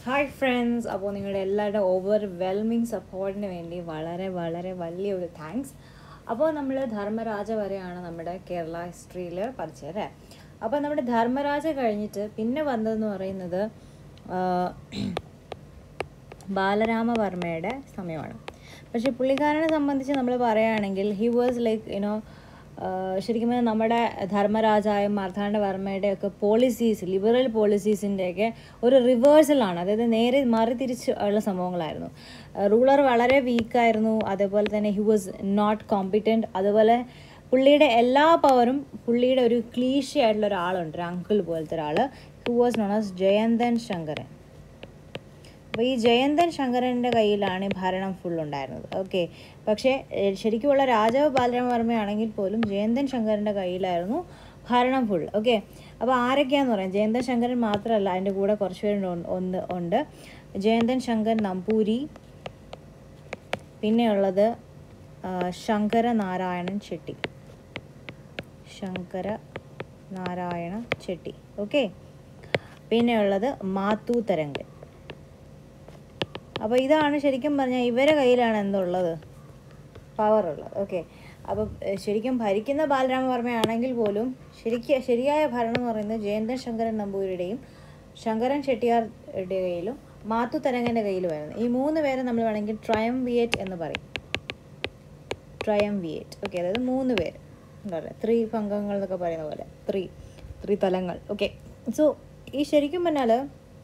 Hi friends അപ്പോൾ നിങ്ങളുടെ എല്ലാവരുടെ ഓവർവെൽമിങ് സപ്പോർട്ടിന് വേണ്ടി വളരെ വളരെ വലിയൊരു താങ്ക്സ് അപ്പോൾ നമ്മൾ ധർമ്മരാജ വരെയാണ് നമ്മുടെ കേരള ഹിസ്റ്ററിയിൽ പഠിച്ചത് അല്ലേ അപ്പോൾ നമ്മുടെ ധർമ്മരാജ കഴിഞ്ഞിട്ട് പിന്നെ വന്നതെന്ന് പറയുന്നത് ആ, ബാലരാമവർമ്മയുടെ സമയമാണ് പക്ഷേ പുള്ളിക്കാരനെ സംബന്ധിച്ച് നമ്മൾ പറയുകയാണെങ്കിൽ ഹി വാസ് ലൈക്ക് യുനോ ശരിക്കും പറഞ്ഞാൽ നമ്മുടെ ധർമ്മരാജായും മാർത്താണ്ഡവർമ്മയുടെ ഒക്കെ പോളിസീസ് ലിബറൽ പോളിസീസിൻ്റെയൊക്കെ ഒരു റിവേഴ്സലാണ് അതായത് നേരെ മാറി തിരിച്ച് ഉള്ള സംഭവങ്ങളായിരുന്നു റൂളർ വളരെ വീക്കായിരുന്നു അതേപോലെ തന്നെ ഹി വാസ് നോട്ട് കോമ്പിറ്റൻറ്റ് അതുപോലെ പുള്ളിയുടെ എല്ലാ പവറും പുള്ളിയുടെ ഒരു ക്ലീഷ ആയിട്ടുള്ള ഒരാളുണ്ട് ഒരു അങ്കിൾ പോലത്തെ ഒരാൾ who was known as Jayanthan Sankaran അപ്പോൾ ഈ ജയന്തൻ ശങ്കരൻ്റെ കയ്യിലാണ് ഈ ഭരണം ഫുൾ ഉണ്ടായിരുന്നത് ഓക്കെ പക്ഷേ ഏഹ്, ശരിക്കുമുള്ള രാജാവ് ബാലരാമവർമ്മയാണെങ്കിൽ പോലും ജയന്തൻ ശങ്കരൻ്റെ കയ്യിലായിരുന്നു ഭരണം ഫുൾ ഓക്കെ അപ്പോൾ ആരൊക്കെയാന്ന് പറയാം ജയന്തൻ ശങ്കരൻ മാത്രമല്ല അതിൻ്റെ കൂടെ കുറച്ച് പേരുണ്ട് ഒന്ന്- ഒന്ന് ഉണ്ട് ജയന്തൻ ശങ്കർ നമ്പൂരി പിന്നെയുള്ളത് ആ, ശങ്കര നാരായണൻ ചെട്ടി ശങ്കര നാരായണ ചെട്ടി ഓക്കെ പിന്നെയുള്ളത് മാത്തു തരങ്കൻ അപ്പോൾ ഇതാണ് ശരിക്കും പറഞ്ഞാൽ ഇവരെ കയ്യിലാണ് എന്തുള്ളത് പവർ ഉള്ളത് ഓക്കെ അപ്പോൾ ഏഹ്, ശരിക്കും ഭരിക്കുന്ന ബാലരാമവർമ്മയാണെങ്കിൽ പോലും ശരിക്ക് ശരിയായ ഭരണം എന്ന് പറയുന്നത് ജയന്തൻ ശങ്കരൻ നമ്പൂരിയുടെയും ശങ്കരൻ ചെട്ടിയാറുടെ കയ്യിലും മാത്തു തരങ്കൻ്റെ കയ്യിലുമായിരുന്നു ഈ മൂന്ന് പേരെ നമ്മൾ വേണമെങ്കിൽ ട്രയം വിയേറ്റ് എന്ന് പറയും ട്രയം വിയേറ്റ് ഓക്കെ അതായത് മൂന്ന് പേര് എന്താ പറയുക ത്രീ പങ്കങ്ങൾ എന്നൊക്കെ പറയുന്ന പോലെ ത്രീ ത്രീ തലങ്ങൾ ഓക്കെ സോ ഈ ശരിക്കും പറഞ്ഞാൽ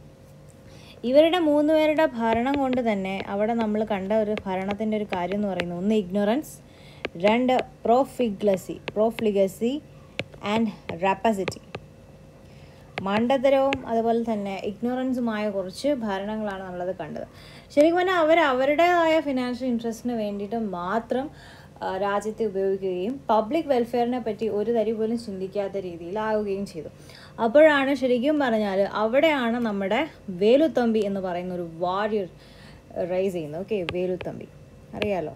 ഇവരുടെ മൂന്ന് പേരുടെ ഭരണം കൊണ്ട് തന്നെ അവിടെ നമ്മൾ കണ്ട ഒരു ഭരണത്തിൻ്റെ ഒരു കാര്യം എന്ന് പറയുന്നത് ഒന്ന് ഇഗ്നോറൻസ് രണ്ട് പ്രോഫിഗ്ലസി പ്രോഫ്ലിഗസി ആൻഡ് റാപ്പസിറ്റി മണ്ടത്തരവും അതുപോലെ തന്നെ ഇഗ്നോറൻസുമായ കുറച്ച് ഭരണങ്ങളാണ് നമ്മളത് കണ്ടത് ശരിക്കും പറഞ്ഞാൽ അവർ അവരുടേതായ ഫിനാൻഷ്യൽ ഇൻട്രസ്റ്റിന് വേണ്ടിയിട്ട് മാത്രം ആ, രാജ്യത്തെ ഉപയോഗിക്കുകയും പബ്ലിക് വെൽഫെയറിനെ പറ്റി ഒരു തരി പോലും ചിന്തിക്കാത്ത രീതിയിലാവുകയും ചെയ്തു അപ്പോഴാണ് ശരിക്കും പറഞ്ഞാൽ അവിടെയാണ് നമ്മുടെ വേലുത്തമ്പി എന്ന് പറയുന്ന ഒരു വാരിയർ റൈസ് ചെയ്യുന്നത് ഓക്കെ വേലുത്തമ്പി അറിയാലോ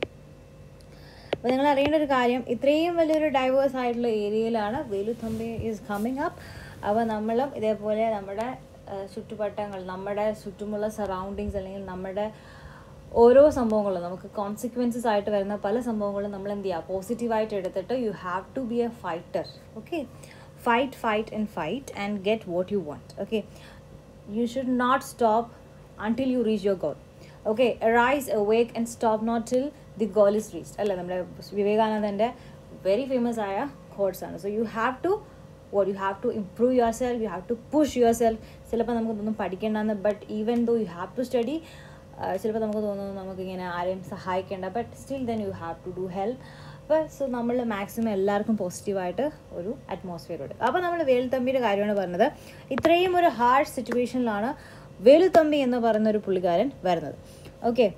അപ്പോൾ നിങ്ങൾ അറിയേണ്ട ഒരു കാര്യം ഇത്രയും വലിയൊരു ഡൈവേഴ്സ് ആയിട്ടുള്ള ഏരിയയിലാണ് വേലുത്തമ്പി ഈസ് കമ്മിങ് അപ്പ് അപ്പോൾ നമ്മളും ഇതേപോലെ നമ്മുടെ ആ, ചുറ്റുവട്ടങ്ങൾ നമ്മുടെ ചുറ്റുമുള്ള സറൗണ്ടിങ്സ് അല്ലെങ്കിൽ നമ്മുടെ ഓരോ സംഭവങ്ങളും നമുക്ക് കോൺസിക്വൻസസ് ആയിട്ട് വരുന്ന പല സംഭവങ്ങളും നമ്മൾ എന്ത് ചെയ്യുക പോസിറ്റീവായിട്ട് എടുത്തിട്ട് you have to be a fighter okay fight fight and fight and get what you want okay you should not stop until you reach your goal okay arise awake and stop not till the goal is reached അല്ല നമ്മുടെ വിവേകാനന്ദൻ്റെ very famous ആയ quotes ആണ് so you have to what you have to improve yourself you have to push yourself ചിലപ്പോൾ നമുക്കൊന്നും പഠിക്കേണ്ടെന്ന് but even though you have to study ചിലപ്പോൾ നമുക്ക് തോന്നുന്നു നമുക്കിങ്ങനെ ആരെയും സഹായിക്കേണ്ട but still then you have to do help അപ്പോൾ സോ നമ്മൾ മാക്സിമം എല്ലാവർക്കും പോസിറ്റീവായിട്ട് ഒരു അറ്റ്മോസ്ഫിയർ കൊടുക്കുക അപ്പോൾ നമ്മൾ വേലുത്തമ്പിയുടെ കാര്യമാണ് പറഞ്ഞത് ഇത്രയും ഒരു ഹാർഡ് സിറ്റുവേഷനിലാണ് വേലുത്തമ്പി എന്ന് പറയുന്ന ഒരു പുള്ളിക്കാരൻ വരുന്നത് ഓക്കെ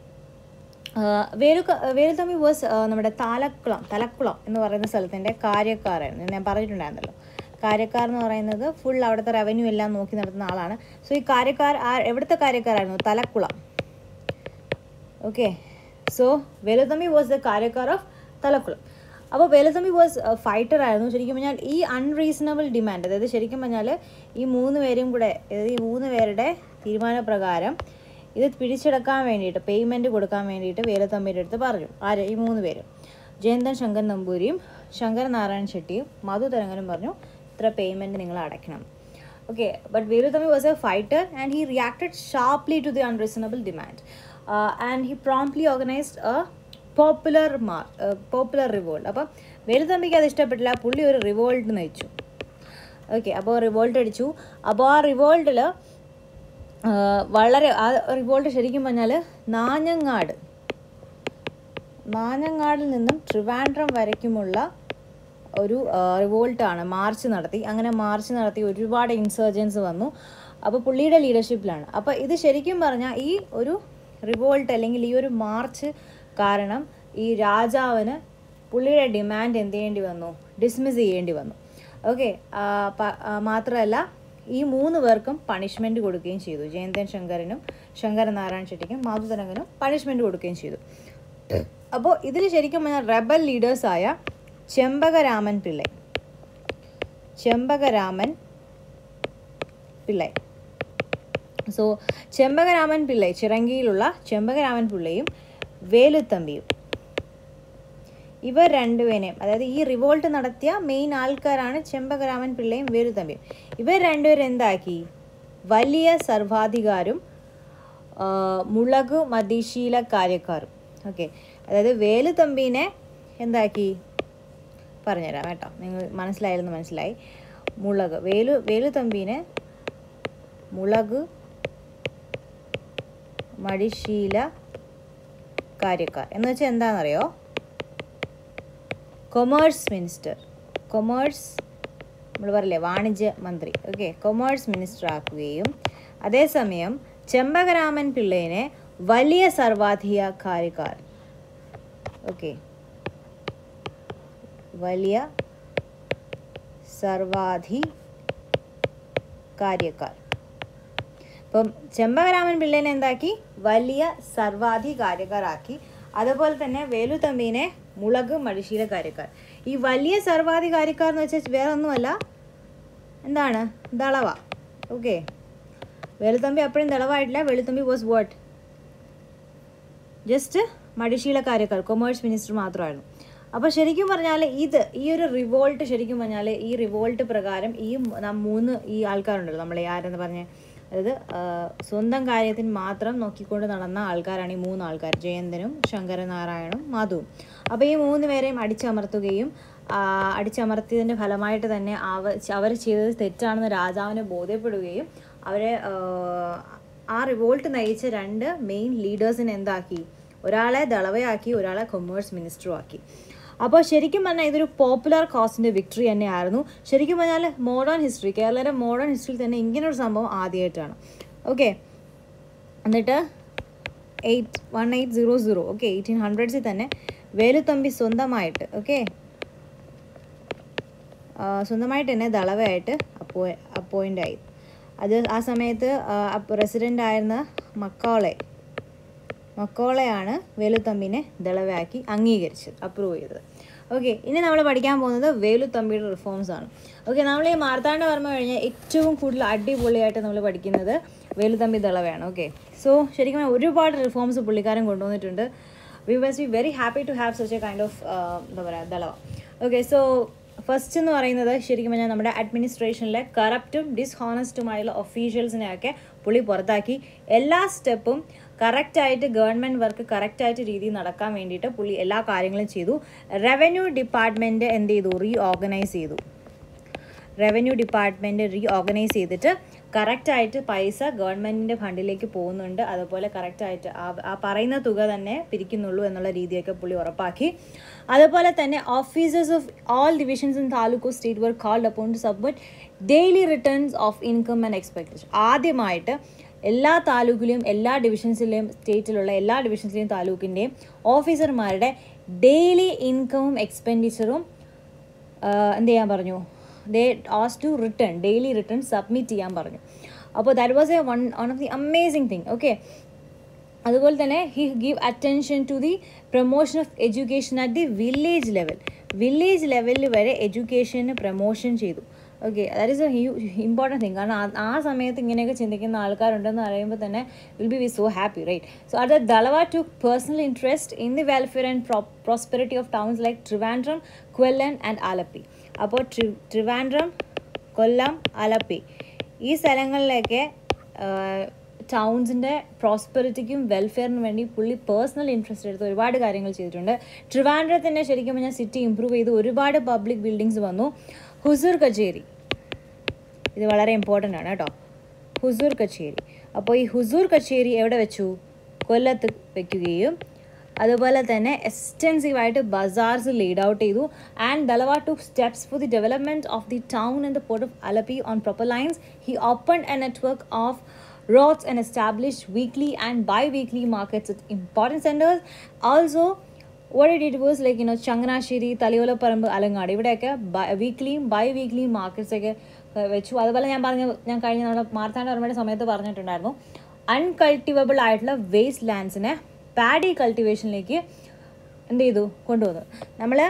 വേലു വേലുത്തമ്പി വാസ് നമ്മുടെ താലക്കുളം തലക്കുളം എന്ന് പറയുന്ന സ്ഥലത്തിൻ്റെ കാര്യക്കാരായിരുന്നു ഞാൻ പറഞ്ഞിട്ടുണ്ടായിരുന്നല്ലോ കാര്യക്കാർ എന്ന് പറയുന്നത് ഫുൾ അവിടുത്തെ റവന്യൂ എല്ലാം നോക്കി നടത്തുന്ന ആളാണ് സോ ഈ കാര്യക്കാർ ആ എവിടുത്തെ കാര്യക്കാരായിരുന്നു Thalakulam okay so Veluthampi was the കാര്യക്കാർ ഓഫ് തലക്കുളം അപ്പോൾ വേലുത്തമ്പി വാസ് ഫൈറ്റർ ആയിരുന്നു ശരിക്കും പറഞ്ഞാൽ ഈ അൺറീസണബിൾ ഡിമാൻഡ് അതായത് ശരിക്കും പറഞ്ഞാൽ ഈ മൂന്ന് പേരും കൂടെ അതായത് ഈ മൂന്ന് പേരുടെ തീരുമാനപ്രകാരം ഇത് പിടിച്ചെടുക്കാൻ വേണ്ടിയിട്ട് പേയ്മെൻറ്റ് കൊടുക്കാൻ വേണ്ടിയിട്ട് വേലുത്തമ്പിയുടെ അടുത്ത് പറഞ്ഞു ആര് ഈ മൂന്ന് പേരും ജയന്തൻ ശങ്കർ നമ്പൂരിയും ശങ്കർ നാരായൺ ഷെട്ടിയും മധു തരങ്ങനും പറഞ്ഞു ഇത്ര പേയ്മെൻറ്റ് നിങ്ങൾ അടയ്ക്കണം Okay, but Veerutami was a fighter and he reacted sharply to the unreasonable demand. Uh, and he promptly organized a popular mar uh, popular revolt. അപ്പം വേലുത്തമ്പിക്ക് അത് ഇഷ്ടപ്പെട്ടില്ല പുള്ളി ഒരു റിവോൾട്ട് നയിച്ചു ഓക്കെ അപ്പോൾ റിവോൾട്ട് അടിച്ചു അപ്പോൾ ആ റിവോൾട്ടിൽ വളരെ ആ റിവോൾട്ട് ശരിക്കും പറഞ്ഞാൽ നാഞ്ഞങ്ങാട് നാഞ്ഞങ്ങാടിൽ നിന്നും ട്രിവാൻഡ്രം വരയ്ക്കുമുള്ള ഒരു റിവോൾട്ടാണ് മാർച്ച് നടത്തി അങ്ങനെ മാർച്ച് നടത്തി ഒരുപാട് ഇൻസർജൻസ് വന്നു അപ്പോൾ പുള്ളിയുടെ ലീഡർഷിപ്പിലാണ് അപ്പോൾ ഇത് ശരിക്കും പറഞ്ഞാൽ ഈ ഒരു റിവോൾട്ട് അല്ലെങ്കിൽ ഈ ഒരു മാർച്ച് കാരണം ഈ രാജാവിന് പുള്ളിയുടെ ഡിമാൻഡ് എന്ത് ചെയ്യേണ്ടി വന്നു ഡിസ്മിസ് ചെയ്യേണ്ടി വന്നു ഓക്കെ മാത്രമല്ല ഈ മൂന്ന് പേർക്കും പണിഷ്മെൻറ്റ് കൊടുക്കുകയും ചെയ്തു ജയന്തൻ ശങ്കരനും ശങ്കരൻ നാരായണ ചെട്ടിക്കും മാധുതരംഗനും പണിഷ്മെൻറ്റ് കൊടുക്കുകയും ചെയ്തു അപ്പോൾ ഇതിൽ ശരിക്കും പറഞ്ഞാൽ റെബൽ ലീഡേഴ്സായ ചെമ്പകരാമൻ പിള്ളை ചെമ്പകരാമൻ പിള്ളை സോ ചെമ്പകരാമൻ പിള്ളை ചിറങ്കിയിലുള്ള ചെമ്പകരാമൻ പിള്ളയും വേലുത്തമ്പിയും ഇവർ രണ്ടുപേരെയും അതായത് ഈ റിവോൾട്ട് നടത്തിയ മെയിൻ ആൾക്കാരാണ് ചെമ്പകരാമൻ പിള്ളയും വേലുത്തമ്പിയും ഇവർ രണ്ടുപേരും എന്താക്കി വലിയ സർവാധികാരും ആ, മുളക് മതിശീല കാര്യക്കാരും ഓക്കെ അതായത് വേലുത്തമ്പീനെ എന്താക്കി പറഞ്ഞുതരാം കേട്ടോ നിങ്ങൾ മനസ്സിലായില്ലെന്ന് മനസ്സിലായി മുളക് വേലു വേലുത്തമ്പീനെ മുളക് മടിശീല കാര്യക്കാർ എന്ന് വെച്ചാൽ എന്താണെന്നറിയോ കൊമേഴ്സ് മിനിസ്റ്റർ കൊമേഴ്സ് നമ്മൾ പറയില്ലേ വാണിജ്യ മന്ത്രി ഓക്കെ കൊമേഴ്സ് മിനിസ്റ്റർ ആക്കുകയും അതേസമയം ചെമ്പകരാമൻ പിള്ളേനെ വലിയ സർവാധികാരിക്കാർ ഓക്കെ വലിയ സർവാധികാര്യക്കാർ ഇപ്പം ചെമ്പകരാമൻ പിള്ളേനെ എന്താക്കി വലിയ സർവാധികാര്യക്കാരാക്കി അതുപോലെ തന്നെ വേലുത്തമ്പീനെ മുളക് മടിശീല കാര്യക്കാർ ഈ വലിയ സർവാധികാരിക്കാർ എന്ന് വെച്ചാൽ വേറെ ഒന്നുമല്ല എന്താണ് ദളവ ഓക്കെ വേലുത്തമ്പി അപ്പോഴും ദളവായിട്ടില്ല വേലുത്തമ്പി വാസ് വാട്ട് ജസ്റ്റ് മടിശീല കാര്യക്കാർ കൊമേഴ്സ് മിനിസ്റ്റർ മാത്രമായിരുന്നു അപ്പോൾ ശരിക്കും പറഞ്ഞാൽ ഇത് ഈ ഒരു റിവോൾട്ട് ശരിക്കും പറഞ്ഞാൽ ഈ റിവോൾട്ട് പ്രകാരം ഈ ന- മൂന്ന് ഈ ആൾക്കാരുണ്ടല്ലോ നമ്മൾ ആരെന്ന് പറഞ്ഞ അതായത് ആ, സ്വന്തം കാര്യത്തിന് മാത്രം നോക്കിക്കൊണ്ട് നടന്ന ആൾക്കാരാണ് ഈ മൂന്ന് ആൾക്കാർ ജയന്തനും ശങ്കരനാരായണും മധുവും അപ്പോൾ ഈ മൂന്ന് പേരെയും അടിച്ചമർത്തുകയും ആ, അടിച്ചമർത്തിയതിൻ്റെ ഫലമായിട്ട് തന്നെ അവ അവർ ചെയ്തത് തെറ്റാണെന്ന് രാജാവിനെ ബോധ്യപ്പെടുകയും അവരെ ആ, ആ റിവോൾട്ട് നയിച്ച രണ്ട് മെയിൻ ലീഡേഴ്സിനെ എന്താക്കി ഒരാളെ ദളവയാക്കി ഒരാളെ കൊമേഴ്സ് മിനിസ്റ്ററും ആക്കി അപ്പോൾ ശരിക്കും പറഞ്ഞാൽ ഇതൊരു പോപ്പുലർ കോസിൻ്റെ വിക്ടറി തന്നെയായിരുന്നു ശരിക്കും പറഞ്ഞാൽ മോഡേൺ ഹിസ്റ്ററി കേരളയുടെ മോഡേൺ ഹിസ്റ്ററിയിൽ തന്നെ ഇങ്ങനൊരു സംഭവം ആദ്യമായിട്ടാണ് ഓക്കെ എന്നിട്ട് eight one eight zero zero okay eighteen ഹൺഡ്രഡ്സിൽ തന്നെ വേലുത്തമ്പി സ്വന്തമായിട്ട് ഓക്കെ സ്വന്തമായിട്ട് തന്നെ ദളവയായിട്ട് അപ്പോ അപ്പോയിൻ്റ് ആയി അത് ആ സമയത്ത് പ്രസിഡൻ്റ് ആയിരുന്ന മക്കോളെ മക്കോളയാണ് വേലുത്തമ്പിനെ ദളവയാക്കി അംഗീകരിച്ചത് അപ്രൂവ് ചെയ്തത് ഓക്കെ ഇനി നമ്മൾ പഠിക്കാൻ പോകുന്നത് വേലുത്തമ്പിയുടെ റിഫോംസ് ആണ് ഓക്കെ നമ്മൾ ഈ മാർത്താണ്ഡവർമ്മ കഴിഞ്ഞാൽ ഏറ്റവും കൂടുതൽ അടിപൊളിയായിട്ട് നമ്മൾ പഠിക്കുന്നത് വേലുത്തമ്പി ദളവയാണ് ഓക്കെ സോ ശരിക്കും പറഞ്ഞാൽ ഒരുപാട് റിഫോംസ് പുള്ളിക്കാരൻ കൊണ്ടുവന്നിട്ടുണ്ട് we must be very happy to have such a kind of എന്താ പറയുക ദളവ ഓക്കെ സോ ഫസ്റ്റ് എന്ന് പറയുന്നത് ശരിക്കും പറഞ്ഞാൽ നമ്മുടെ അഡ്മിനിസ്ട്രേഷനിലെ കറപ്റ്റും ഡിസ്ഹോണസ്റ്റുമായുള്ള ഒഫീഷ്യൽസിനെയൊക്കെ പുള്ളി പുറത്താക്കി എല്ലാ സ്റ്റെപ്പും കറക്റ്റായിട്ട് ഗവൺമെൻറ് വർക്ക് കറക്റ്റായിട്ട് രീതിയിൽ നടക്കാൻ വേണ്ടിയിട്ട് പുള്ളി എല്ലാ കാര്യങ്ങളും ചെയ്തു റവന്യൂ ഡിപ്പാർട്ട്മെൻറ്റ് എന്ത് ചെയ്തു റീ ഓർഗനൈസ് ചെയ്തു റവന്യൂ ഡിപ്പാർട്ട്മെൻറ്റ് റീ ഓർഗനൈസ് ചെയ്തിട്ട് കറക്റ്റായിട്ട് പൈസ ഗവൺമെൻറ്റിൻ്റെ ഫണ്ടിലേക്ക് പോകുന്നുണ്ട് അതുപോലെ കറക്റ്റായിട്ട് ആ ആ പറയുന്ന തുക തന്നെ പിരിക്കുന്നുള്ളൂ എന്നുള്ള രീതിയൊക്കെ പുള്ളി ഉറപ്പാക്കി അതുപോലെ തന്നെ officers of all divisions in taluk state were called upon to submit daily returns of income and expectation ആദ്യമായിട്ട് എല്ലാ താലൂക്കിലെയും എല്ലാ ഡിവിഷൻസിലെയും സ്റ്റേറ്റിലുള്ള എല്ലാ ഡിവിഷൻസിലെയും താലൂക്കിൻ്റെയും ഓഫീസർമാരുടെ ഡെയിലി ഇൻകമും എക്സ്പെൻഡിച്ചറും എന്ത് ചെയ്യാൻ പറഞ്ഞു they has to return daily return submit ചെയ്യാൻ പറഞ്ഞു അപ്പോൾ that was a one one of the amazing thing okay അതുപോലെ തന്നെ he give attention to the promotion of education at the village level village ലെവലിൽ വരെ എഡ്യൂക്കേഷന് പ്രൊമോഷൻ ചെയ്തു okay that is a important thing കാരണം ആ- ആ സമയത്ത് ഇങ്ങനെയൊക്കെ ചിന്തിക്കുന്ന ആൾക്കാരുണ്ടെന്ന് അറിയുമ്പോൾ തന്നെ will be we so happy right so അത് Dalawa to personal interest in the welfare and prosperity of towns like Trivandrum Quilon and Alleppey അപ്പോൾ ട്രി ട്രിവാൻഡ്രം കൊല്ലം ആലപ്പി ഈ സ്ഥലങ്ങളിലൊക്കെ ടൗൺസിൻ്റെ പ്രോസ്പെറിറ്റിക്കും വെൽഫെയറിനും വേണ്ടി പുള്ളി പേഴ്സണൽ ഇൻട്രസ്റ്റ് എടുത്ത് ഒരുപാട് കാര്യങ്ങൾ ചെയ്തിട്ടുണ്ട് ട്രിവാൻഡ്രത്തിൻ്റെ ശരിക്കും പറഞ്ഞാൽ സിറ്റി ഇമ്പ്രൂവ് ചെയ്ത് ഒരുപാട് പബ്ലിക് ബിൽഡിങ്സ് വന്നു ഹുസൂർ കച്ചേരി ഇത് വളരെ ഇമ്പോർട്ടൻ്റ് ആണ് കേട്ടോ ഹുസൂർ കച്ചേരി അപ്പോൾ ഈ ഹുസൂർ കച്ചേരി എവിടെ വെച്ചു കൊല്ലത്ത് വെക്കുകയും അതുപോലെ തന്നെ എക്സ്റ്റെൻസീവായിട്ട് ബസാർസ് ലീഡ് ഔട്ട് ചെയ്തു and Dalawa took steps for the development of the town and the port of Alleppey on proper lines he opened a network of roads and established weekly and bi-weekly markets at important centers also what it did was like you know Changanassery Thalayolaparambu Alangad ഇവിടെയൊക്കെ വീക്ക്ലിയും by വീക്ക്ലിയും markets ഒക്കെ ഏഹ്, വെച്ചു അതുപോലെ ഞാൻ പറഞ്ഞ ഞാൻ കഴിഞ്ഞ നമ്മുടെ മാർത്താണ്ഡവർമ്മയുടെ സമയത്ത് പറഞ്ഞിട്ടുണ്ടായിരുന്നു അൺകൾട്ടിവബിൾ ആയിട്ടുള്ള വേസ്റ്റ് ലാൻഡ്സിനെ പാഡി കൾട്ടിവേഷനിലേക്ക് എന്ത് ചെയ്തു കൊണ്ടുവന്നു നമ്മൾ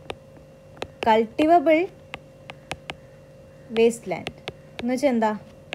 കൾട്ടിവബിൾ വേസ്റ്റ് ലാൻഡ് എന്ന് വെച്ചാൽ എന്താ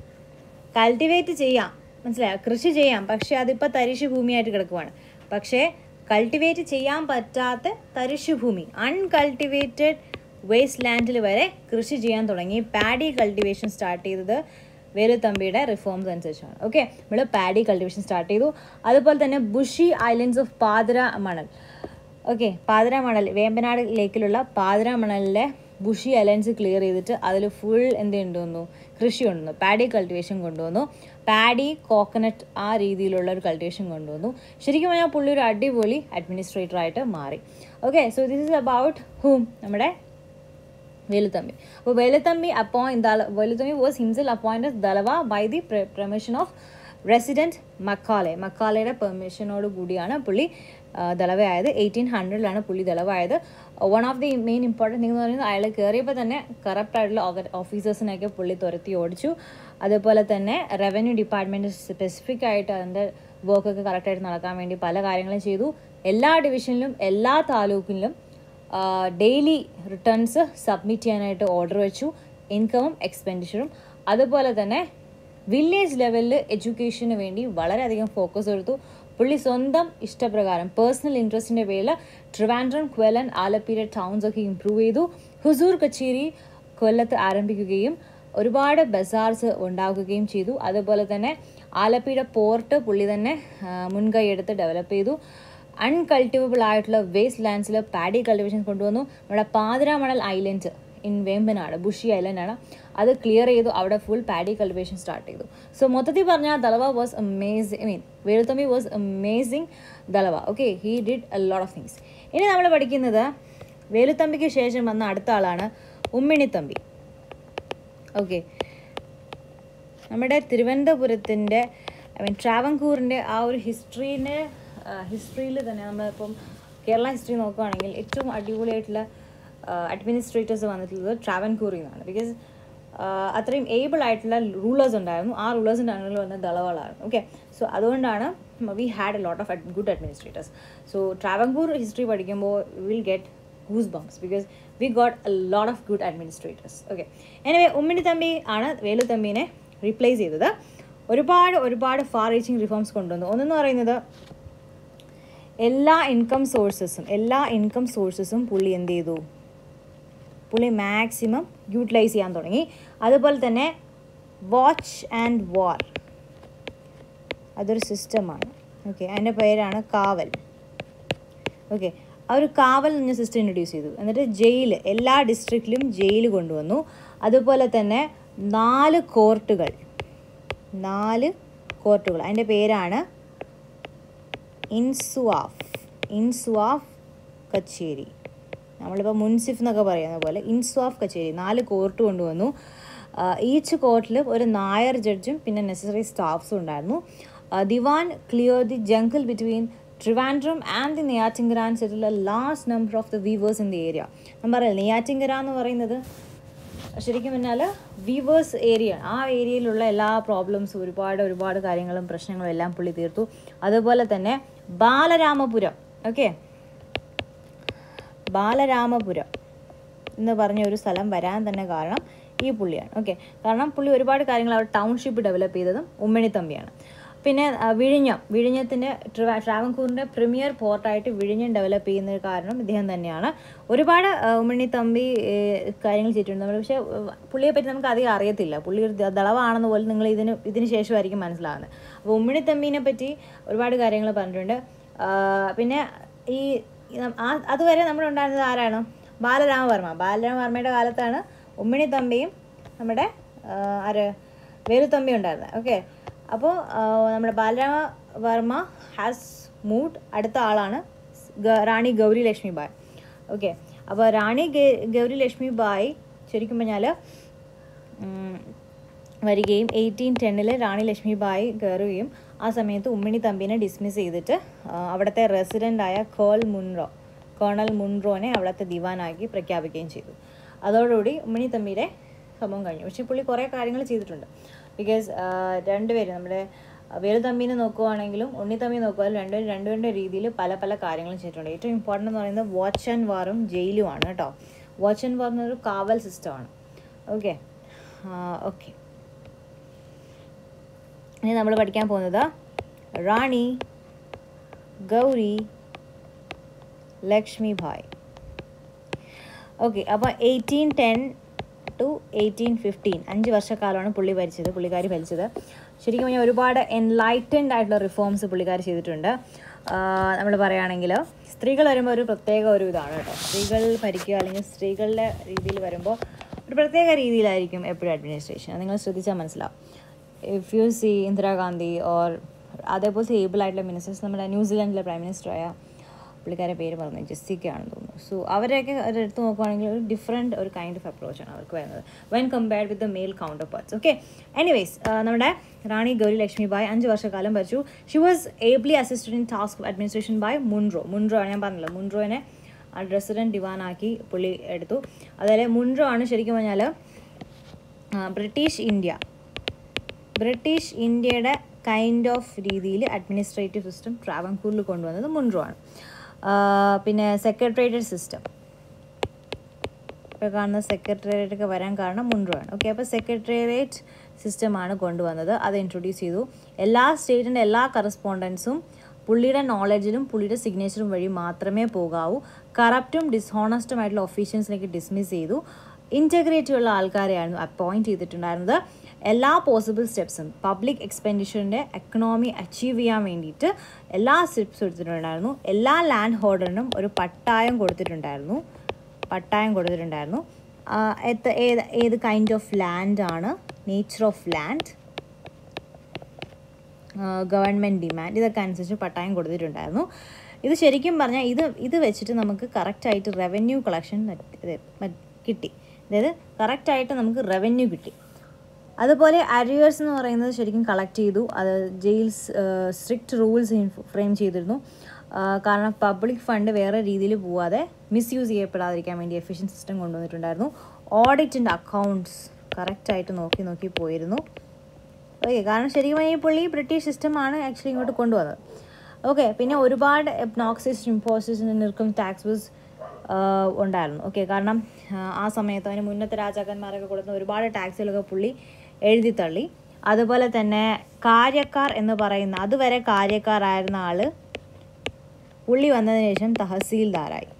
കൾട്ടിവേറ്റ് ചെയ്യാം മനസ്സിലായോ കൃഷി ചെയ്യാം പക്ഷേ അതിപ്പോൾ തരിശു ഭൂമിയായിട്ട് കിടക്കുവാണ് പക്ഷേ കൾട്ടിവേറ്റ് ചെയ്യാൻ പറ്റാത്ത തരിശു ഭൂമി അൺകൾട്ടിവേറ്റഡ് വേസ്റ്റ് ലാൻഡിൽ വരെ കൃഷി ചെയ്യാൻ തുടങ്ങി പാഡി കൾട്ടിവേഷൻ സ്റ്റാർട്ട് ചെയ്തത് വേലുത്തമ്പിയുടെ റിഫോംസ് അനുസരിച്ചാണ് ഓക്കെ നമ്മൾ പാഡി കൾട്ടിവേഷൻ സ്റ്റാർട്ട് ചെയ്തു അതുപോലെ തന്നെ ബുഷി ഐലൻഡ്സ് ഓഫ് പാതിര മണൽ ഓക്കെ പാതിര മണൽ വേമ്പനാട് ലേക്കിലുള്ള പാതിര മണലിലെ ബുഷി അലയൻസ് ക്ലിയർ ചെയ്തിട്ട് അതിൽ ഫുൾ എന്ത് കൊണ്ടുവന്നു കൃഷി കൊണ്ടുവന്നു പാഡി കൾട്ടിവേഷൻ കൊണ്ടുവന്നു പാഡി കോക്കനട്ട് ആ രീതിയിലുള്ള ഒരു കൾട്ടിവേഷൻ കൊണ്ടുവന്നു ശരിക്കും പറഞ്ഞാൽ പുള്ളി ഒരു അടിപൊളി അഡ്മിനിസ്ട്രേറ്റർ ആയിട്ട് മാറി okay so this is about whom നമ്മുടെ വേലുത്തമ്പി അപ്പോൾ വേലുത്തമ്പി അപ്പോയിന്റ് ദള Veluthampi was himself appoint Dalawa by the permission of resident Macaulay മക്കാലയുടെ പെർമിഷനോട് കൂടിയാണ് പുള്ളി ആ, ദളവയായത് എയ്റ്റീൻ ഹൺഡ്രഡിലാണ് പുള്ളി ദളവായത് one of the main important thing എന്ന് പറയുന്നത് അയാൾ കയറിയപ്പോൾ തന്നെ കറപ്റ്റ് ആയിട്ടുള്ള ഓഫീസേഴ്സിനെയൊക്കെ പുള്ളി തുരത്തി ഓടിച്ചു അതുപോലെ തന്നെ റവന്യൂ ഡിപ്പാർട്ട്മെൻറ്റ് സ്പെസിഫിക് ആയിട്ട് അതിൻ്റെ വർക്കൊക്കെ കറക്റ്റായിട്ട് നടക്കാൻ വേണ്ടി പല കാര്യങ്ങളും ചെയ്തു എല്ലാ ഡിവിഷനിലും എല്ലാ താലൂക്കിലും ഡെയിലി റിട്ടേൺസ് സബ്മിറ്റ് ചെയ്യാനായിട്ട് ഓർഡർ വെച്ചു ഇൻകമും എക്സ്പെൻഡിച്ചറും അതുപോലെ തന്നെ വില്ലേജ് ലെവലിൽ എഡ്യൂക്കേഷന് വേണ്ടി വളരെയധികം ഫോക്കസ് കൊടുത്തു പുള്ളി സ്വന്തം ഇഷ്ടപ്രകാരം പേഴ്സണൽ ഇൻട്രസ്റ്റിൻ്റെ പേരിൽ ട്രിവാൻഡ്രം ക്വലൻ ആലപ്പീര ടൗൺസ് ഒക്കെ ഇമ്പ്രൂവ് ചെയ്തു ഹുസൂർ കച്ചേരി കൊല്ലത്ത് ആരംഭിക്കുകയും ഒരുപാട് ബസാർസ് ഉണ്ടാക്കുകയും ചെയ്തു അതുപോലെ തന്നെ ആലപ്പിയുടെ പോർട്ട് പുള്ളി തന്നെ ആ, മുൻകൈയെടുത്ത് ഡെവലപ്പ് ചെയ്തു അൺകൾട്ടിവബിൾ ആയിട്ടുള്ള വേസ്റ്റ് ലാൻഡ്സിൽ പാഡി കൾട്ടിവേഷൻ കൊണ്ടുവന്നു നമ്മുടെ Pathiramanal island in Vembanad bushy island ആണ് അത് ക്ലിയർ ചെയ്തു അവിടെ ഫുൾ പാഡി കൾട്ടിവേഷൻ സ്റ്റാർട്ട് ചെയ്തു സോ മൊത്തത്തിൽ പറഞ്ഞാൽ Dalawa was amazing I mean Veluthampi was amazing Dalawa okay he did a lot of things ഇനി നമ്മൾ പഠിക്കുന്നത് വേലുത്തമ്പിക്ക് ശേഷം വന്ന അടുത്ത ആളാണ് ഉമ്മിണിത്തമ്പി ഓക്കെ നമ്മുടെ തിരുവനന്തപുരത്തിൻ്റെ ഐ മീൻ ട്രാവൻകൂറിൻ്റെ ആ ഒരു ഹിസ്റ്ററീനെ ഹിസ്റ്ററിയിൽ തന്നെ നമ്മളിപ്പം കേരള ഹിസ്റ്ററി നോക്കുകയാണെങ്കിൽ ഏറ്റവും അടിപൊളിയായിട്ടുള്ള അഡ്മിനിസ്ട്രേറ്റേഴ്സ് വന്നിട്ടുള്ളത് ട്രാവൻകൂറിൽ നിന്നാണ് ബിക്കോസ് അത്രയും ഏബിൾ ആയിട്ടുള്ള റൂളേഴ്സ് ഉണ്ടായിരുന്നു ആ റൂളേഴ്സിൻ്റെ അംഗങ്ങൾ വന്ന ദളവകളായിരുന്നു ഓക്കെ സോ അതുകൊണ്ടാണ് we had a lot of good administrators so Travancore history പഠിക്കുമ്പോൾ will get goosebumps because we got a lot of good administrators okay anyway Ummini Thampi ആണ് വേലുത്തമ്പിനെ റീപ്ലേസ് ചെയ്തത് ഒരുപാട് ഒരുപാട് ഫാർ റീച്ചിങ് റിഫോംസ് കൊണ്ടുവന്നു ഒന്നെന്ന് പറയുന്നത് എല്ലാ ഇൻകം സോഴ്സസും എല്ലാ ഇൻകം സോഴ്സസും പുള്ളി എന്ത് ചെയ്തു പുള്ളി മാക്സിമം യൂട്ടിലൈസ് ചെയ്യാൻ തുടങ്ങി അതുപോലെ തന്നെ വാച്ച് ആൻഡ് വാർ അതൊരു സിസ്റ്റമാണ് ഓക്കെ അതിൻ്റെ പേരാണ് കാവൽ ഓക്കെ ആ ഒരു കാവൽ എന്ന സിസ്റ്റം ഇൻട്രൊഡ്യൂസ് ചെയ്തു എന്നിട്ട് ജയിൽ എല്ലാ ഡിസ്ട്രിക്റ്റിലും ജയിൽ കൊണ്ടുവന്നു അതുപോലെ തന്നെ നാല് കോർട്ടുകൾ നാല് കോർട്ടുകൾ അതിൻ്റെ പേരാണ് ഇൻസുവാഫ് ഇൻസുവാഫ് കച്ചേരി നമ്മളിപ്പോൾ മുൻസിഫ് എന്നൊക്കെ പറയുന്ന പോലെ ഇൻസ്വാഫ് കച്ചേരി നാല് കോർട്ട് കൊണ്ടുവന്നു ഈച്ച് കോർട്ടിൽ ഒരു നായർ ജഡ്ജും പിന്നെ നെസസറി സ്റ്റാഫ്സും ഉണ്ടായിരുന്നു Diwan clear the jungle between Trivandrum and the Neyyattinkara and settle a last number of the weavers in the area ഞാൻ പറയാം നെയ്യാറ്റിങ്കര എന്ന് പറയുന്നത് ശരിക്കും പറഞ്ഞാൽ വീവേഴ്സ് ഏരിയ ആ ഏരിയയിലുള്ള എല്ലാ പ്രോബ്ലംസും ഒരുപാട് ഒരുപാട് കാര്യങ്ങളും പ്രശ്നങ്ങളും എല്ലാം പുള്ളി തീർത്തു അതുപോലെ തന്നെ ബാലരാമപുരം ഓക്കെ ബാലരാമപുരം എന്ന് പറഞ്ഞ ഒരു സ്ഥലം വരാൻ തന്നെ കാരണം ഈ പുള്ളിയാണ് ഓക്കെ കാരണം പുള്ളി ഒരുപാട് കാര്യങ്ങൾ അവിടെ ടൗൺഷിപ്പ് ഡെവലപ്പ് ചെയ്തതും ഉമ്മണിത്തമ്പിയാണ് പിന്നെ ആ, വിഴിഞ്ഞം വിഴിഞ്ഞത്തിൻ്റെ ട്രിവാ ട്രാവൻകൂറിൻ്റെ പ്രീമിയർ പോർട്ടായിട്ട് വിഴിഞ്ഞം ഡെവലപ്പ് ചെയ്യുന്ന കാരണം ഇദ്ദേഹം തന്നെയാണ് ഒരുപാട് ആ, ഉമ്മണിത്തമ്പി ഏ, കാര്യങ്ങൾ ചെയ്തിട്ടുണ്ട് നമ്മൾ പക്ഷേ ഉം, പുള്ളിയെ പറ്റി നമുക്ക് അധികം അറിയത്തില്ല പുള്ളി ഒരു ദ- ദളവാണെന്ന് പോലും നിങ്ങൾ ഇതിന് ഇതിന് ശേഷമായിരിക്കും മനസ്സിലാകുന്നത് അപ്പോൾ ഉമ്മണിത്തമ്പീനെ പറ്റി ഒരുപാട് കാര്യങ്ങൾ പറഞ്ഞിട്ടുണ്ട് ആ, പിന്നെ ഈ ഈ നം- ആ അതുവരെ നമ്മുടെ ഉണ്ടായിരുന്നത് ആരാണ് ബാലരാമവർമ്മ ബാലരാമവർമ്മയുടെ കാലത്താണ് ഉമ്മിണി തമ്പിയും നമ്മുടെ ആ, ആര് വേലുത്തമ്പി ഉണ്ടായിരുന്നത് ഓക്കെ അപ്പോൾ നമ്മുടെ ബാലരാമവർമ്മ ഹാസ് മൂഡ് അടുത്ത ആളാണ് ഗ- റാണി ഗൗരി ലക്ഷ്മി ബായ് ഓക്കെ അപ്പോൾ റാണി ഗെ- ഗൗരി ലക്ഷ്മി ബായ് ശരിക്കും പറഞ്ഞാൽ വരികയും എയ്റ്റീൻ ടെന്നിൽ റാണി ലക്ഷ്മിബായി കയറുകയും ആ സമയത്ത് ഉമ്മിണി തമ്പിനെ ഡിസ്മിസ് ചെയ്തിട്ട് ആ, അവിടുത്തെ റെസിഡൻ്റായ കേൾ മുൻറോ കേണൽ മുൻറോനെ അവിടുത്തെ ദിവാനാക്കി പ്രഖ്യാപിക്കുകയും ചെയ്തു അതോടുകൂടി ഉമ്മിണി തമ്പിയുടെ സംഭവം കഴിഞ്ഞു പക്ഷേ പുള്ളി കുറേ കാര്യങ്ങൾ ചെയ്തിട്ടുണ്ട് ബിക്കോസ് രണ്ടുപേരും നമ്മുടെ വേലുതമ്പിനെ നോക്കുവാണെങ്കിലും ഉണ്ണിത്തമ്പി നോക്കുവാണെങ്കിലും രണ്ടുപേരും രണ്ടുപേരുടെ രീതിയിൽ പല പല കാര്യങ്ങളും ചെയ്തിട്ടുണ്ട് ഏറ്റവും ഇമ്പോർട്ടൻ്റ് എന്ന് പറയുന്നത് വാച്ച് ആൻഡ് വാറും ജയിലുമാണ് കേട്ടോ വാച്ച് ആൻഡ് വാർ എന്നൊരു കാവൽ സിസ്റ്റമാണ് ഓക്കെ ഓക്കെ ഇനി നമ്മൾ പഠിക്കാൻ പോകുന്നത് റാണി ഗൗരി ലക്ഷ്മി ഭായ് ഓക്കെ അപ്പോൾ eighteen ten to eighteen fifteen അഞ്ച് വർഷക്കാലമാണ് പുള്ളി ഭരിച്ചത് പുള്ളിക്കാരി ഭരിച്ചത് ശരിക്കും പറഞ്ഞാൽ ഒരുപാട് എൻലൈറ്റൻഡ് ആയിട്ടുള്ള റിഫോംസ് പുള്ളിക്കാർ ചെയ്തിട്ടുണ്ട് നമ്മൾ പറയുകയാണെങ്കിൽ സ്ത്രീകൾ വരുമ്പോൾ ഒരു പ്രത്യേക ഒരു ഇതാണ് കേട്ടോ സ്ത്രീകൾ ഭരിക്കുക അല്ലെങ്കിൽ സ്ത്രീകളുടെ രീതിയിൽ വരുമ്പോൾ ഒരു പ്രത്യേക രീതിയിലായിരിക്കും എപ്പോഴും അഡ്മിനിസ്ട്രേഷൻ അത് നിങ്ങൾ ശ്രദ്ധിച്ചാൽ മനസ്സിലാവും if you C Indira Gandhi or അതേപോലത്തെ ഏബിൾ ആയിട്ടുള്ള മിനിസ്റ്റേഴ്സ് നമ്മുടെ ന്യൂസിലാൻഡിലെ പ്രൈം മിനിസ്റ്ററായ പുള്ളിക്കാരെ പേര് പറഞ്ഞു ജെസ്സിക്ക ആണെന്ന് തോന്നുന്നു സോ അവരെയൊക്കെ എടുത്ത് നോക്കുവാണെങ്കിൽ ഒരു ഡിഫറെൻറ്റ് ഒരു കൈൻഡ് ഓഫ് അപ്രോച്ചാണ് അവർക്ക് വരുന്നത് when compared with the male counterparts okay anyways നമ്മുടെ റാണി ഗൗരി ലക്ഷ്മി ബായ് അഞ്ച് വർഷക്കാലം ഭരിച്ചു she was ably assisted in task administration by Munro Munro ആണ് ഞാൻ പറഞ്ഞല്ലോ മുൻറോനെ റെസിഡൻറ്റ് ദിവാനാക്കി പുള്ളി എടുത്തു അതുപോലെ മുൻറോ ആണ് ശരിക്കും പറഞ്ഞാൽ ബ്രിട്ടീഷ് ഇന്ത്യ ബ്രിട്ടീഷ് ഇന്ത്യയുടെ കൈൻഡ് ഓഫ് രീതിയിൽ അഡ്മിനിസ്ട്രേറ്റീവ് സിസ്റ്റം ട്രാവൻകൂറിൽ കൊണ്ടുവന്നത് മുൻറോ ആണ് പിന്നെ സെക്രട്ടേറിയറ്റ് സിസ്റ്റം ഇപ്പോൾ കാണുന്ന സെക്രട്ടേറിയറ്റ് ഒക്കെ വരാൻ കാരണം മുൻറോ ആണ് ഓക്കെ അപ്പോൾ സെക്രട്ടേറിയറ്റ് സിസ്റ്റമാണ് കൊണ്ടുവന്നത് അത് ഇൻട്രൊഡ്യൂസ് ചെയ്തു എല്ലാ സ്റ്റേറ്റിൻ്റെ എല്ലാ കറസ്പോണ്ടൻസും പുള്ളിയുടെ നോളജിലും പുള്ളിയുടെ സിഗ്നേച്ചറും വഴി മാത്രമേ പോകാവൂ കറപ്റ്റും ഡിസ്ഹോണസ്റ്റും ആയിട്ടുള്ള ഒഫീഷ്യൻസിലേക്ക് ഡിസ്മിസ് ചെയ്തു ഇൻറ്റഗ്രേറ്റീവ് ഉള്ള ആൾക്കാരെയായിരുന്നു അപ്പോയിൻറ്റ് ചെയ്തിട്ടുണ്ടായിരുന്നത് എല്ലാ പോസിബിൾ സ്റ്റെപ്സും പബ്ലിക് എക്സ്പെൻഡിച്ചറിൻ്റെ എക്കണോമി അച്ചീവ് ചെയ്യാൻ വേണ്ടിയിട്ട് എല്ലാ സ്റ്റെപ്സും എടുത്തിട്ടുണ്ടായിരുന്നു എല്ലാ ലാൻഡ് ഹോൾഡറിനും ഒരു പട്ടായം കൊടുത്തിട്ടുണ്ടായിരുന്നു പട്ടായം കൊടുത്തിട്ടുണ്ടായിരുന്നു എത്ര ഏത് ഏത് കൈൻഡ് ഓഫ് ലാൻഡ് ആണ് nature of land government demand ഇതൊക്കെ അനുസരിച്ച് പട്ടായം കൊടുത്തിട്ടുണ്ടായിരുന്നു ഇത് ശരിക്കും പറഞ്ഞാൽ ഇത് ഇത് വെച്ചിട്ട് നമുക്ക് കറക്റ്റായിട്ട് റവന്യൂ കളക്ഷൻ കിട്ടി അതായത് കറക്റ്റായിട്ട് നമുക്ക് റവന്യൂ കിട്ടി അതുപോലെ അരിയേഴ്സ് എന്ന് പറയുന്നത് ശരിക്കും കളക്ട് ചെയ്തു അത് ജയിൽസ് സ്ട്രിക്റ്റ് റൂൾസ് ഫ്രെയിം ചെയ്തിരുന്നു കാരണം പബ്ലിക് ഫണ്ട് വേറെ രീതിയിൽ പോവാതെ മിസ്യൂസ് ചെയ്യപ്പെടാതിരിക്കാൻ വേണ്ടി എഫിഷ്യൻ സിസ്റ്റം കൊണ്ടുവന്നിട്ടുണ്ടായിരുന്നു ഓഡിറ്റിൻ്റെ അക്കൗണ്ട്സ് കറക്റ്റായിട്ട് നോക്കി നോക്കി പോയിരുന്നു ഓക്കെ കാരണം ശരിക്കും ഈ പുള്ളി ബ്രിട്ടീഷ് സിസ്റ്റമാണ് ആക്ച്വലി ഇങ്ങോട്ട് കൊണ്ടുവന്നത് ഓക്കെ പിന്നെ ഒരുപാട് നോക്സിസ് ഇമ്പോസിസ് നിൽക്കും ടാക്സസ് ഉണ്ടായിരുന്നു ഓക്കെ കാരണം ആ സമയത്ത് അതിന് മുന്നത്തെ രാജാക്കന്മാരൊക്കെ കൊടുത്ത ഒരുപാട് ടാക്സുകളൊക്കെ പുള്ളി എഴുതി തള്ളി അതുപോലെ തന്നെ കാര്യക്കാർ എന്ന് പറയുന്ന അതുവരെ കാര്യക്കാരായിരുന്ന ആൾ പുള്ളി വന്നതിന് ശേഷം തഹസീൽദാറായി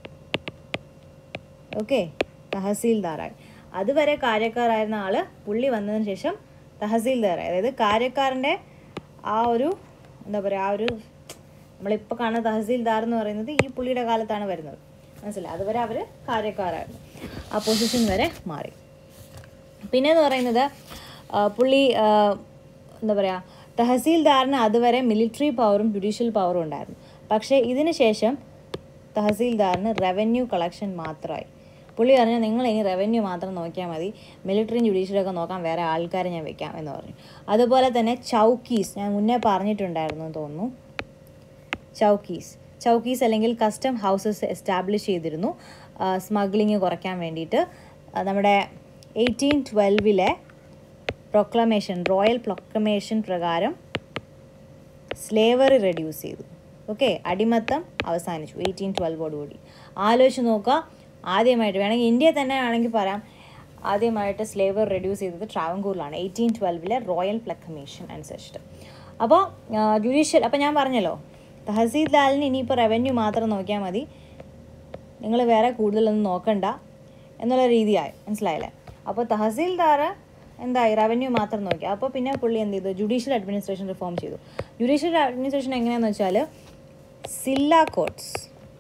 ഓക്കെ തഹസീൽദാറായി അതുവരെ കാര്യക്കാരായിരുന്ന ആൾ പുള്ളി വന്നതിന് ശേഷം തഹസീൽദാറായി അതായത് കാര്യക്കാരൻ്റെ ആ ഒരു എന്താ പറയുക ആ ഒരു നമ്മളിപ്പോൾ കാണുന്ന തഹസീൽദാർ എന്ന് പറയുന്നത് ഈ പുള്ളിയുടെ കാലത്താണ് വരുന്നത് മനസ്സിലായി അതുവരെ അവർ കാര്യക്കാരായിരുന്നു ആ പൊസിഷൻ വരെ മാറി പിന്നെ എന്ന് പറയുന്നത് പുള്ളി എന്താ പറയുക തഹസീൽദാറിന് അതുവരെ മിലിറ്ററി പവറും ജുഡീഷ്യൽ പവറും ഉണ്ടായിരുന്നു പക്ഷേ ഇതിന് ശേഷം തഹസീൽദാറിന് റവന്യൂ കളക്ഷൻ മാത്രമായി പുള്ളി പറഞ്ഞാൽ നിങ്ങൾ ഇനി റവന്യൂ മാത്രം നോക്കിയാൽ മതി മിലിറ്ററിയും ജുഡീഷ്യലൊക്കെ നോക്കാൻ വേറെ ആൾക്കാരെ ഞാൻ വെക്കാം എന്ന് പറഞ്ഞു അതുപോലെ തന്നെ ചൗക്കീസ് ഞാൻ മുന്നേ പറഞ്ഞിട്ടുണ്ടായിരുന്നു എന്ന് തോന്നുന്നു ചൗക്കീസ് ചൗക്കീസ് അല്ലെങ്കിൽ കസ്റ്റം ഹൗസസ് എസ്റ്റാബ്ലിഷ് ചെയ്തിരുന്നു സ്മഗ്ലിങ് കുറയ്ക്കാൻ വേണ്ടിയിട്ട് നമ്മുടെ എയ്റ്റീൻ ട്വൽവിലെ പ്രൊക്ലമേഷൻ റോയൽ പ്രൊക്ലമേഷൻ പ്രകാരം സ്ലേവറി റെഡ്യൂസ് ചെയ്തു ഓക്കെ അടിമത്തം അവസാനിച്ചു എയ്റ്റീൻ ട്വൽവോടുകൂടി ആലോചിച്ച് നോക്കുക ആദ്യമായിട്ട് വേണമെങ്കിൽ ഇന്ത്യ തന്നെ ആണെങ്കിൽ പറയാം ആദ്യമായിട്ട് സ്ലേവർ റെഡ്യൂസ് ചെയ്തത് ട്രാവൻകൂറിലാണ് എയ്റ്റീൻ ട്വൽവിലെ റോയൽ പ്ലക്കമേഷൻ അനുസരിച്ചിട്ട് അപ്പോൾ ജുഡീഷ്യൽ അപ്പോൾ ഞാൻ പറഞ്ഞല്ലോ തഹസീൽദാറിന് ഇനിയിപ്പോൾ റവന്യൂ മാത്രം നോക്കിയാൽ മതി നിങ്ങൾ വേറെ കൂടുതലൊന്നും നോക്കണ്ട എന്നുള്ള രീതിയായി മനസ്സിലായില്ലേ അപ്പോൾ തഹസീൽദാർ എന്തായി റവന്യൂ മാത്രം നോക്കി അപ്പോൾ പിന്നെ പുള്ളി എന്ത് ചെയ്തു ജുഡീഷ്യൽ അഡ്മിനിസ്ട്രേഷൻ റിഫോം ചെയ്തു ജുഡീഷ്യൽ അഡ്മിനിസ്ട്രേഷൻ എങ്ങനെയാണെന്ന് വെച്ചാൽ സില്ല കോഡ്സ്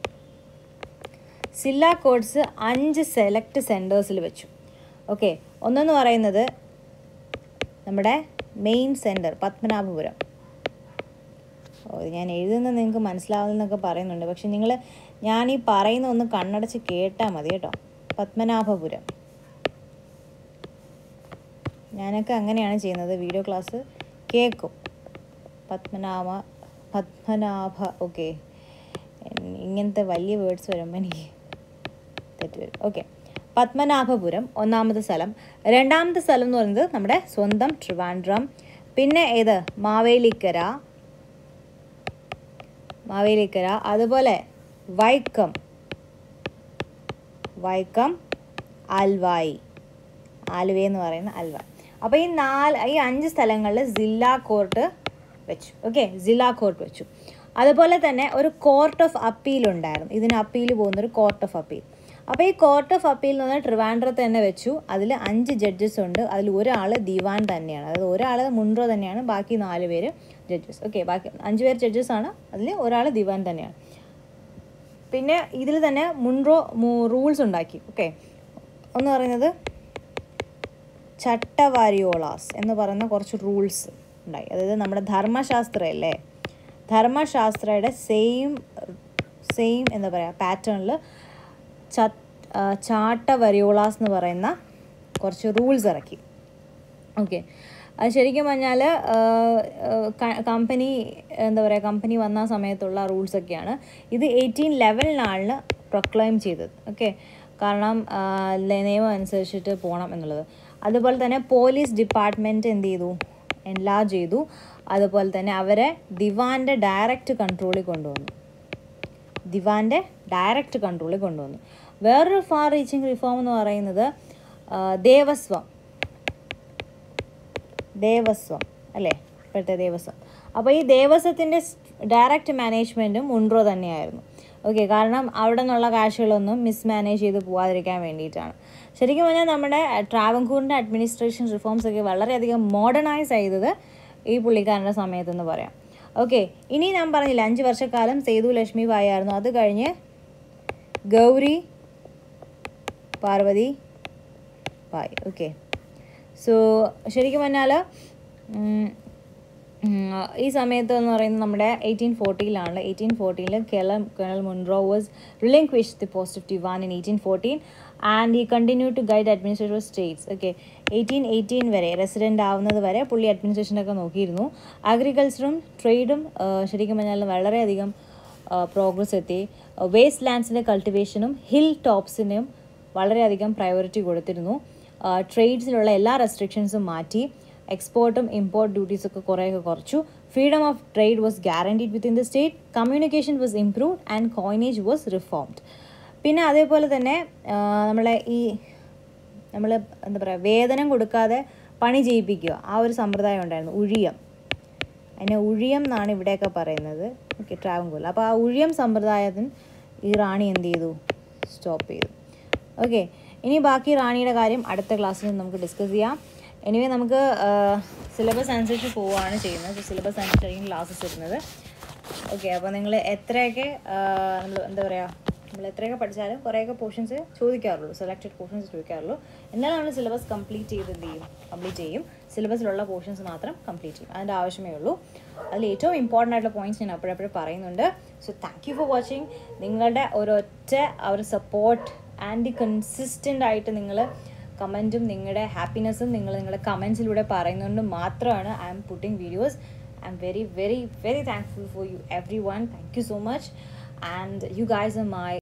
സില്ല കോഡ്സ് അഞ്ച് സെലക്ട് സെൻറ്റേഴ്സിൽ വെച്ചു ഓക്കെ ഒന്നെന്ന് പറയുന്നത് നമ്മുടെ മെയിൻ സെൻറ്റർ പത്മനാഭപുരം ഓ ഞാൻ എഴുതുന്നത് നിങ്ങൾക്ക് മനസ്സിലാവുന്നതൊക്കെ പറയുന്നുണ്ട് പക്ഷെ നിങ്ങൾ ഞാൻ ഈ പറയുന്ന ഒന്ന് കണ്ണടച്ച് കേട്ടാൽ മതി കേട്ടോ പത്മനാഭപുരം ഞാനൊക്കെ അങ്ങനെയാണ് ചെയ്യുന്നത് വീഡിയോ ക്ലാസ് കേൾക്കും പത്മനാഭ പത്മനാഭ ഓക്കെ ഇങ്ങനത്തെ വലിയ വേർഡ്സ് വരുമ്പോൾ എനിക്ക് തെറ്റ് വരും ഓക്കെ പത്മനാഭപുരം ഒന്നാമത്തെ സ്ഥലം രണ്ടാമത്തെ സ്ഥലം എന്ന് പറയുന്നത് നമ്മുടെ സ്വന്തം ട്രിവാൻഡ്രം പിന്നെ ഏത് മാവേലിക്കര മാവേലിക്കര അതുപോലെ വൈക്കം വൈക്കം ആൽവായി ആലുവ എന്ന് പറയുന്ന ആൽവ അപ്പോൾ ഈ നാല് ഈ അഞ്ച് സ്ഥലങ്ങളിൽ ജില്ലാ കോർട്ട് വെച്ചു ഓക്കെ ജില്ലാ കോർട്ട് വെച്ചു അതുപോലെ തന്നെ ഒരു കോർട്ട് ഓഫ് അപ്പീൽ ഉണ്ടായിരുന്നു ഇതിന് അപ്പീൽ പോകുന്ന ഒരു കോർട്ട് ഓഫ് അപ്പീൽ അപ്പോൾ ഈ കോർട്ട് ഓഫ് അപ്പീൽ എന്ന് പറഞ്ഞാൽ ട്രിവാൻഡ്രത്ത് തന്നെ വെച്ചു അതിൽ അഞ്ച് ജഡ്ജസ് ഉണ്ട് അതിൽ ഒരാൾ ദിവാൻ തന്നെയാണ് അതായത് ഒരാൾ മുൻറോ തന്നെയാണ് ബാക്കി നാല് പേര് ജഡ്ജസ് ഓക്കെ ബാക്കി അഞ്ച് പേര് ജഡ്ജസ് ആണ് അതിൽ ഒരാൾ ദിവാൻ തന്നെയാണ് പിന്നെ ഇതിൽ തന്നെ മുൻറോ റൂൾസ് ഉണ്ടാക്കി ഓക്കെ ഒന്ന് പറയുന്നത് ചട്ടവാരിയോളാസ് എന്ന് പറയുന്ന കുറച്ച് റൂൾസ് ഉണ്ടായി അതായത് നമ്മുടെ ധർമ്മശാസ്ത്രയല്ലേ ധർമ്മശാസ്ത്രയുടെ സെയിം സെയിം എന്താ പറയുക പാറ്റേണിൽ ച ചാട്ടവരിയോളാസ് എന്ന് പറയുന്ന കുറച്ച് റൂൾസ് ഇറക്കി ഓക്കെ അത് ശരിക്കും പറഞ്ഞാൽ കമ്പനി എന്താ പറയുക കമ്പനി വന്ന സമയത്തുള്ള റൂൾസൊക്കെയാണ് ഇത് എയ്റ്റീൻ ലെവലിനാണ് പ്രൊക്ലൈം ചെയ്തത് ഓക്കെ കാരണം ആ, നിയമം അനുസരിച്ചിട്ട് പോകണം എന്നുള്ളത് അതുപോലെ തന്നെ പോലീസ് ഡിപ്പാർട്ട്മെൻറ്റ് എന്ത് ചെയ്തു എൻലാർജ് ചെയ്തു അതുപോലെ തന്നെ അവരെ ദിവാൻ്റെ ഡയറക്റ്റ് കൺട്രോളിൽ കൊണ്ടുവന്നു ദിവാൻ്റെ ഡയറക്റ്റ് കൺട്രോളിൽ കൊണ്ടുവന്നു വേറൊരു ഫാർ റീച്ചിങ് റിഫോം എന്ന് പറയുന്നത് ആ, ദേവസ്വം ദേവസ്വം അല്ലേ ഇപ്പോഴത്തെ ദേവസ്വം അപ്പോൾ ഈ ദേവസ്വത്തിൻ്റെ ഡയറക്റ്റ് മാനേജ്മെൻറ്റും മുൻട്രോ തന്നെയായിരുന്നു ഓക്കെ കാരണം അവിടെ നിന്നുള്ള കാശുകളൊന്നും മിസ്മാനേജ് ചെയ്ത് പോകാതിരിക്കാൻ വേണ്ടിയിട്ടാണ് ശരിക്കും പറഞ്ഞാൽ നമ്മുടെ ട്രാവൻകൂറിൻ്റെ അഡ്മിനിസ്ട്രേഷൻ റിഫോംസ് ഒക്കെ വളരെയധികം മോഡേണൈസ് ചെയ്തത് ഈ പുള്ളിക്കാരൻ്റെ സമയത്തെന്ന് പറയാം ഓക്കെ ഇനി ഞാൻ പറഞ്ഞില്ല അഞ്ച് വർഷക്കാലം സേതു ലക്ഷ്മി ബായി ആയിരുന്നു അത് കഴിഞ്ഞ് ഗൗരി പാർവതി ബായ് ഓക്കെ സോ ശരിക്കും പറഞ്ഞാൽ ഈ സമയത്ത് എന്ന് പറയുന്നത് നമ്മുടെ എയ്റ്റീൻ ഫോർട്ടിയിലാണ് എയ്റ്റീൻ ഫോർട്ടീനിൽ Keralam Colonel Munro was relinquish the post of Diwan in eighteen fourteen and ഈ continue to guide administrative states okay eighteen eighteen വരെ റെസിഡൻ്റ് ആവുന്നത് വരെ പുള്ളി അഡ്മിനിസ്ട്രേഷനൊക്കെ നോക്കിയിരുന്നു അഗ്രികൾച്ചറും ട്രേഡും ശരിക്കും പറഞ്ഞാൽ വളരെയധികം പ്രോഗ്രസ് എത്തി വേസ്റ്റ് ലാൻഡ്സിൻ്റെ കൾട്ടിവേഷനും ഹിൽ ടോപ്സിനും വളരെയധികം പ്രയോറിറ്റി കൊടുത്തിരുന്നു ട്രേഡ്സിലുള്ള എല്ലാ റെസ്ട്രിക്ഷൻസും മാറ്റി എക്സ്പോർട്ടും ഇമ്പോർട്ട് ഡ്യൂട്ടീസ് ഒക്കെ കുറേയൊക്കെ കുറച്ചു freedom of trade was guaranteed within the state communication was improved and coinage was reformed പിന്നെ അതേപോലെ തന്നെ ആ, നമ്മളെ ഈ നമ്മൾ എന്താ പറയുക വേതനം കൊടുക്കാതെ പണി ചെയ്യിപ്പിക്കുക ആ ഒരു സമ്പ്രദായം ഉണ്ടായിരുന്നു ഉഴിയം അതിനെ ഉഴിയം എന്നാണ് ഇവിടെയൊക്കെ പറയുന്നത് ഓക്കെ ട്രാവൻകൂറിൽ അപ്പോൾ ആ ഉഴിയം സമ്പ്രദായത്തിന് ഈ റാണി എന്ത് ചെയ്തു സ്റ്റോപ്പ് ചെയ്തു ഓക്കെ ഇനി ബാക്കി റാണിയുടെ കാര്യം അടുത്ത ക്ലാസ്സിൽ നമുക്ക് ഡിസ്കസ് ചെയ്യാം എനിവേ നമുക്ക് സിലബസ് അനുസരിച്ച് പോവുകയാണ് ചെയ്യുന്നത് സിലബസ് അനുസരിച്ചായിരിക്കും ക്ലാസ്സസ് ഇരുന്നത് ഓക്കെ അപ്പോൾ നിങ്ങൾ എത്രയൊക്കെ നമ്മൾ എന്താ പറയുക നമ്മൾ എത്രയൊക്കെ പഠിച്ചാലും കുറേയൊക്കെ പോർഷൻസ് ചോദിക്കാറുള്ളൂ സെലക്റ്റഡ് പോർഷൻസ് ചോദിക്കാറുള്ളൂ എന്നാലും നമ്മൾ സിലബസ് കംപ്ലീറ്റ് ചെയ്ത് എന്ത് ചെയ്യും കംപ്ലീറ്റ് ചെയ്യും സിലബസിലുള്ള പോർഷൻസ് മാത്രം കംപ്ലീറ്റ് ചെയ്യും അതിൻ്റെ ആവശ്യമേ ഉള്ളൂ അതിൽ ഏറ്റവും ഇമ്പോർട്ടൻ്റ് ആയിട്ടുള്ള പോയിന്റ്സ് ഞാൻ അപ്പോഴപ്പോഴും പറയുന്നുണ്ട് so thank you for watching നിങ്ങളുടെ ഒരൊറ്റ ആ ഒരു സപ്പോർട്ട് ആൻഡ് കൺസിസ്റ്റൻ്റ് ആയിട്ട് നിങ്ങൾ കമൻറ്റും നിങ്ങളുടെ ഹാപ്പിനെസ്സും നിങ്ങൾ നിങ്ങളുടെ കമൻസിലൂടെ പറയുന്നതുകൊണ്ട് മാത്രമാണ് I am putting videos I am very very very thankful for you every one thank you so much and you guys a my